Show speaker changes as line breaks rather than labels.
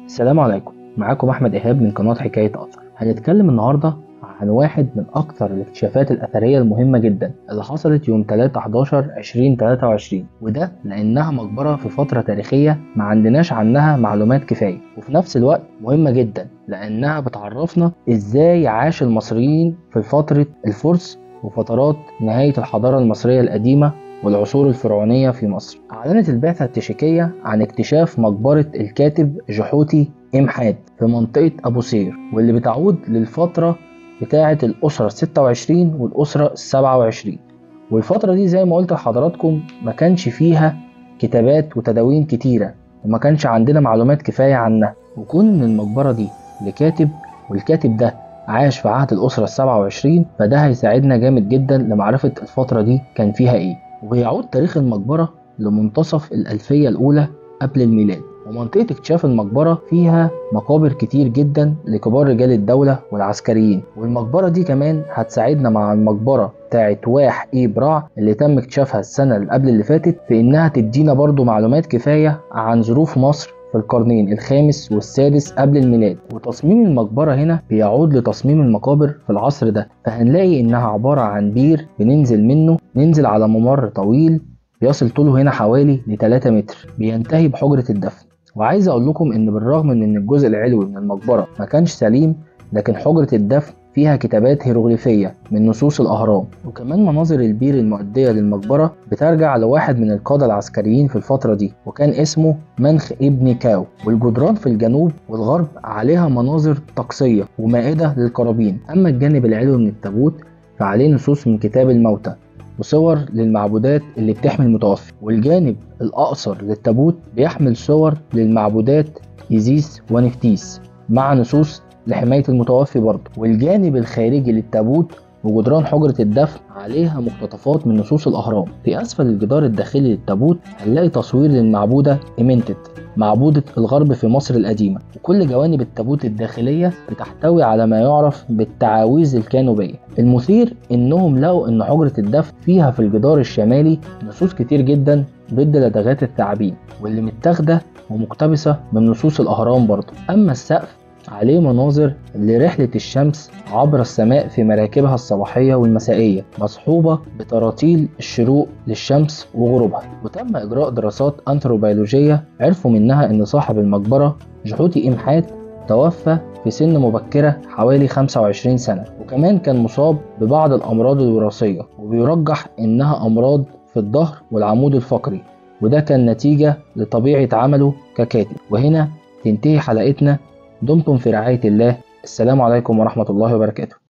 السلام عليكم معاكم احمد ايهاب من قناه حكايه اثر هنتكلم النهارده عن واحد من اكثر الاكتشافات الاثريه المهمه جدا اللي حصلت يوم 3 11 2023 وده لانها مقبره في فتره تاريخيه ما عندناش عنها معلومات كفايه وفي نفس الوقت مهمه جدا لانها بتعرفنا ازاي عاش المصريين في فتره الفرس وفترات نهايه الحضاره المصريه القديمه والعصور الفرعونية في مصر أعلنت البعثة التشيكية عن اكتشاف مقبرة الكاتب جحوتي إمحاد في منطقة أبو سير واللي بتعود للفترة بتاعة الأسرة الستة وعشرين والأسرة السبعة وعشرين والفترة دي زي ما قلت لحضراتكم ما كانش فيها كتابات وتداوين كتيرة وما كانش عندنا معلومات كفاية عنها وكون إن المقبرة دي لكاتب والكاتب ده عاش في عهد الأسرة السبعة وعشرين فده هيساعدنا جامد جدا لمعرفة الفترة دي كان فيها إيه وبيعود تاريخ المقبرة لمنتصف الألفية الأولى قبل الميلاد ومنطقة اكتشاف المقبرة فيها مقابر كتير جدا لكبار رجال الدولة والعسكريين والمقبرة دي كمان هتساعدنا مع المقبرة بتاعت واح اي براع اللي تم اكتشافها السنة اللي قبل اللي فاتت في انها تدينا برضو معلومات كفاية عن ظروف مصر في القرنين الخامس والسادس قبل الميلاد وتصميم المقبرة هنا بيعود لتصميم المقابر في العصر ده فهنلاقي انها عبارة عن بير بننزل منه ننزل على ممر طويل بيصل طوله هنا حوالي ل 3 متر بينتهي بحجرة الدفن وعايز اقول لكم ان بالرغم من ان الجزء العلوي من المقبرة ما كانش سليم لكن حجرة الدفن فيها كتابات هيروغليفية من نصوص الأهرام وكمان مناظر البير المؤدية للمقبرة بترجع لواحد من القادة العسكريين في الفترة دي وكان اسمه منخ ابن كاو والجدران في الجنوب والغرب عليها مناظر طقسية ومائدة للقرابين أما الجانب العلوي من التابوت فعليه نصوص من كتاب الموتى وصور للمعبودات اللي بتحمي المتوفي والجانب الأقصر للتابوت بيحمل صور للمعبودات إيزيس ونفتيس مع نصوص لحماية المتوفي برضه والجانب الخارجي للتابوت وجدران حجرة الدفن عليها مقتطفات من نصوص الأهرام في أسفل الجدار الداخلي للتابوت هنلاقي تصوير للمعبودة إيمنتت معبودة الغرب في مصر القديمة وكل جوانب التابوت الداخلية بتحتوي على ما يعرف بالتعاويذ الكانوبية المثير إنهم لقوا إن حجرة الدفن فيها في الجدار الشمالي نصوص كتير جدا ضد لدغات الثعابين واللي متاخدة ومقتبسة من نصوص الأهرام برضه أما السقف عليه مناظر لرحلة الشمس عبر السماء في مراكبها الصباحية والمسائية مصحوبة بتراتيل الشروق للشمس وغروبها وتم إجراء دراسات أنثروبيولوجية عرفوا منها إن صاحب المقبرة جحوتي إمحات توفى في سن مبكرة حوالي 25 سنة وكمان كان مصاب ببعض الأمراض الوراثية وبيرجح إنها أمراض في الظهر والعمود الفقري وده كان نتيجة لطبيعة عمله ككاتب وهنا تنتهي حلقتنا دمتم في رعاية الله السلام عليكم ورحمة الله وبركاته